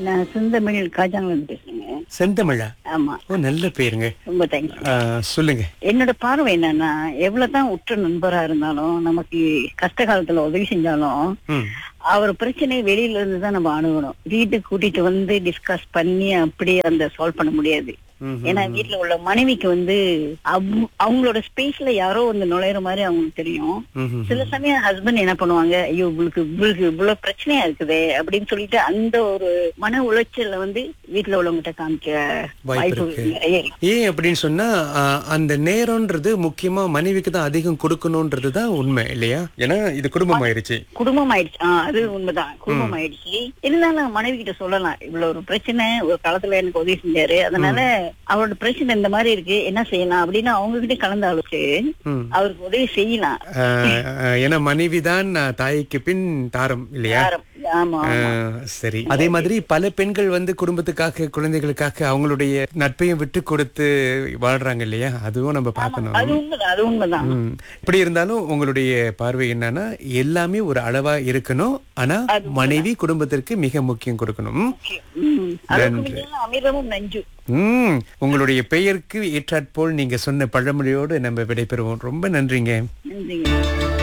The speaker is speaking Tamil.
நான் செந்தமிழ் காஜாங்கலன் பேசுறேங்க செந்தமிழா ஆமா ஓ நல்ல பேருங்க ரொம்ப தேங்க்ஸ் ஆ, சொல்லுங்க என்னோட பார்வை என்னன்னா எவ்வளவுதான் உற்ற நண்பரா இருந்தாலும் நமக்கு கஷ்ட காலத்துல உதவி செஞ்சாலும் ம் அவர் பிரச்சனையை வெளியில இருந்து தான் நம்ம அணுகணும் வீட்டுக்கு கூட்டிட்டு வந்து டிஸ்கஸ் பண்ணி அப்படி அந்த சால்வ் பண்ண முடியாது ம்ஹும். ஏன்னா வீட்டுல உள்ள மனைவிக்கு வந்து அவ்- அவங்களோட ஸ்பேஸ்ல யாரோ வந்து நுழையிற மாதிரி அவங்களுக்கு தெரியும் ம்ஹும். சில சமயம் ஹஸ்பண்ட் என்ன பண்ணுவாங்க ஐயோ இவளுக்கு இவளுக்கு இவ்வளவு பிரச்சனையா இருக்குதே அப்படின்னு சொல்லிட்டு அந்த ஒரு மன உளைச்சல்ல வந்து வீட்டுல உள்ளவங்ககிட்ட காமிக்க வாய்ப்பு வாய்ப்பு இருக்கு. நிறைய இருக்கு. ஏன் அப்படின்னு சொன்னா ஆ, அந்த நேரம்ன்றது முக்கியமா மனைவிக்கு தான் அதிகம் கொடுக்கணும்ன்றது தான் உண்மை இல்லையா ஏன்னா இது குடும்பம் ஆயிருச்சு குடும்பம் ஆயிடுச்சு ஆஹ் அது உண்மைதான் குடும்பம் ஆயிடுச்சு இருந்தாலும் மனைவி கிட்ட சொல்லலாம் இவ்வளவு ஒரு பிரச்சனை ஒரு காலத்துல எனக்கு உதவி செஞ்சாரு அதனால அவரோட பிரச்சனை இந்த மாதிரி இருக்கு என்ன செய்யலாம் அப்படின்னு அவங்க கிட்ட கலந்து ஆலோசிச்சு ம். அவருக்கு உதவி செய்யலாம் ஆ, ஆ, ஏன்னா மனைவிதான் ஆ, தாய்க்கு பின் தாரம் இல்லையா யாரும். ஆமா ஆ, ஆமா. சரி அதே மாதிரி பல பெண்கள் வந்து குடும்பத்துக்காக குழந்தைகளுக்காக அவங்களுடைய நட்பையும் விட்டு கொடுத்து வாழ்றாங்க இல்லையா அதுவும் நம்ம பார்க்கணும் அது உண்மைதான் அது உண்மைதான் ம். இப்படி இருந்தாலும் உங்களுடைய பார்வை என்னன்னா எல்லாமே ஒரு அளவா இருக்கணும் ஆனா மனைவி குடும்பத்திற்கு மிக முக்கியம் கொடுக்கணும் ம். ம். அதுக்கு முன்னால அமிர்தமும் நஞ்சு ம் உங்களுடைய பெயருக்கு ஏற்றாற்போல் நீங்க சொன்ன பழமொழியோடு நம்ம விடைபெறுவோம் ரொம்ப நன்றிங்க நன்றிங்க